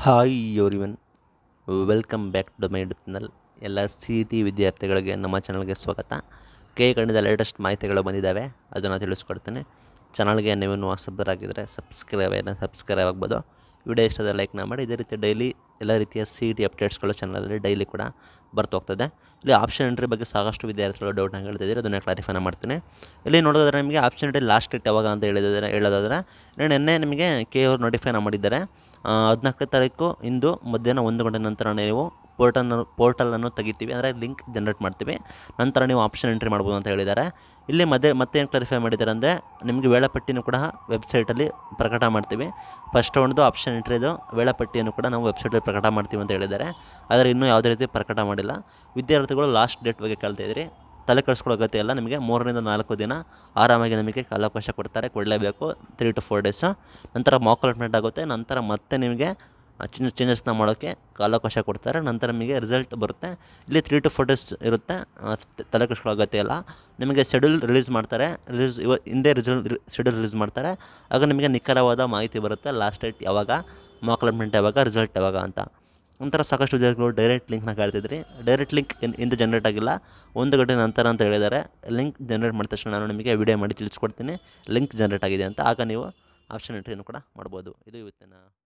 hi everyone welcome back to my YouTube channel ಎಲ್ಲ C T ವಿದ್ಯಾರ್ಥಿಗಳಿಗೆ ನಮ್ಮ ಚಾನಲ್ಗೆ ಸ್ವಾಗತ ಕೆ ಕಣಿದ ಲೇಟೆಸ್ಟ್ ಮಾಹಿತಿಗಳು ಬಂದಿದ್ದಾವೆ ಅದನ್ನು ತಿಳಿಸ್ಕೊಡ್ತೀನಿ ಚಾನಲ್ಗೆ ನೀವು ಹೊಸಬರಾಗಿದ್ದರೆ ಸಬ್ಸ್ಕ್ರೈಬ್ ಸಬ್ಸ್ಕ್ರೈಬ್ ಆಗ್ಬೋದು ವಿಡಿಯೋ ಇಷ್ಟದ ಲೈಕ್ನ ಮಾಡಿ ಇದೇ ರೀತಿ ಡೈಲಿ ಎಲ್ಲ ರೀತಿಯ ಸಿ ಟಿ ಅಪ್ಡೇಟ್ಸ್ಗಳು ಚಾನಲಲ್ಲಿ ಡೈಲಿ ಕೂಡ ಬರ್ತಾ ಹೋಗ್ತದೆ ಇಲ್ಲಿ ಆಪ್ಷನ್ ಎಂಟ್ರಿ ಬಗ್ಗೆ ಸಾಕಷ್ಟು ವಿದ್ಯಾರ್ಥಿಗಳು ಡೌಟ್ನ ಹೇಳ್ತಿದ್ದೀರಿ ಅದನ್ನು ಕ್ಲಾರಿಫೈನ ಮಾಡ್ತೀನಿ ಇಲ್ಲಿ ನೋಡೋದಾದ್ರೆ ನಿಮಗೆ ಆಪ್ಷನ್ ಎಂಟ್ರಿ ಲಾಸ್ಟ್ ಡೇಟ್ ಯಾವಾಗ ಅಂತ ಹೇಳಿದ್ರೆ ಹೇಳೋದಾದ್ರೆ ನಿನ್ನೆ ನಿಮಗೆ ಕೆ ಅವ್ರು ನೋಟಿಫೈನ ಮಾಡಿದ್ದಾರೆ ಹದಿನಾಲ್ಕನೇ ತಾರೀಕು ಇಂದು ಮಧ್ಯಾಹ್ನ ಒಂದು ಗಂಟೆ ನಂತರ ನೀವು ಪೋರ್ಟಲ್ನ ಪೋರ್ಟಲನ್ನು ತೆಗಿತೀವಿ ಅಂದರೆ ಲಿಂಕ್ ಜನ್ರೇಟ್ ಮಾಡ್ತೀವಿ ನಂತರ ನೀವು ಆಪ್ಷನ್ ಎಂಟ್ರಿ ಮಾಡ್ಬೋದು ಅಂತ ಹೇಳಿದ್ದಾರೆ ಇಲ್ಲಿ ಮತ್ತೆ ಮತ್ತೆ ಏನು ಕ್ಲಾರಿಫೈ ಮಾಡಿದ್ದಾರೆ ಅಂದರೆ ನಿಮಗೆ ವೇಳಾಪಟ್ಟಿನೂ ಕೂಡ ವೆಬ್ಸೈಟಲ್ಲಿ ಪ್ರಕಟ ಮಾಡ್ತೀವಿ ಫಸ್ಟ್ ಒಂದು ಆಪ್ಷನ್ ಎಂಟ್ರಿದು ವೇಳಾಪಟ್ಟಿಯನ್ನು ಕೂಡ ನಾವು ವೆಬ್ಸೈಟಲ್ಲಿ ಪ್ರಕಟ ಮಾಡ್ತೀವಿ ಅಂತ ಹೇಳಿದ್ದಾರೆ ಆದರೆ ಇನ್ನೂ ಯಾವುದೇ ರೀತಿ ಪ್ರಕಟ ಮಾಡಿಲ್ಲ ವಿದ್ಯಾರ್ಥಿಗಳು ಲಾಸ್ಟ್ ಡೇಟ್ ಬಗ್ಗೆ ಕೇಳ್ತಾ ಇದ್ರಿ ತಲೆ ಕೆಡಿಸ್ಕೊಳ್ಳೋ ಅಗತ್ಯ ಇಲ್ಲ ನಿಮಗೆ ಮೂರರಿಂದ ನಾಲ್ಕು ದಿನ ಆರಾಮಾಗಿ ನಮಗೆ ಕಾಲಾವಕಾಶ ಕೊಡ್ತಾರೆ ಕೊಡಲೇಬೇಕು ತ್ರೀ ಟು ಫೋರ್ ಡೇಸು ನಂತರ ಮಾಕ್ ಅಲಾಟ್ಮೆಂಟ್ ಆಗುತ್ತೆ ನಂತರ ಮತ್ತೆ ನಿಮಗೆ ಚೇಂಜ್ ಚೇಂಜಸ್ನ ಮಾಡೋಕ್ಕೆ ಕಾಲಾವಕಾಶ ಕೊಡ್ತಾರೆ ನಂತರ ನಿಮಗೆ ರಿಸಲ್ಟ್ ಬರುತ್ತೆ ಇಲ್ಲಿ ತ್ರೀ ಟು ಫೋರ್ ಡೇಸ್ ಇರುತ್ತೆ ಆ, ತ- ತಲೆ ಕೆಡಿಸ್ಕೊಳ್ಳೋ ಅಗತ್ಯ ಇಲ್ಲ ನಿಮಗೆ ಶೆಡ್ಯೂಲ್ ರಿಲೀಸ್ ಮಾಡ್ತಾರೆ ರಿಲೀಸ್ ಇವ ಹಿಂದೆ ರಿಸಲ್ಟ್ ಶೆಡ್ಯೂಲ್ ರಿಲೀಸ್ ಮಾಡ್ತಾರೆ ಆಗ ನಿಮಗೆ ನಿಖರವಾದ ಮಾಹಿತಿ ಬರುತ್ತೆ ಲಾಸ್ಟ್ ಡೇಟ್ ಯಾವಾಗ ಮಾಕ್ ಅಲಾಟ್ಮೆಂಟ್ ಯಾವಾಗ ರಿಸಲ್ಟ್ ಯಾವಾಗ ಅಂತ ಒಂಥರ ಸಾಕಷ್ಟು ವಿದ್ಯಾರ್ಥಿಗಳು ಡೈರೆಕ್ಟ್ ಲಿಂಕ್ನ ಕಾಡ್ತಿದ್ರಿ ಡೈರೆಕ್ಟ್ ಲಿಂಕ್ ಇಂದು ಜನ್ರೇಟ್ ಆಗಿಲ್ಲ ಒಂದು ಗಂಟೆ ನಂತರ ಅಂತ ಹೇಳಿದ್ದಾರೆ ಲಿಂಕ್ ಜನ್ರೇಟ್ ಮಾಡಿದ ತಕ್ಷಣ ನಾನು ನಿಮಗೆ ವಿಡಿಯೋ ಮಾಡಿ ತಿಳಿಸ್ಕೊಡ್ತೀನಿ ಲಿಂಕ್ ಜನ್ರೇಟ್ ಆಗಿದೆ ಅಂತ ಆಗ ನೀವು ಆಪ್ಷನ್ ಎಂಟ್ರಿಯನ್ನು ಕೂಡ ಮಾಡ್ಬೋದು ಇದು ಇವತ್ತಿನ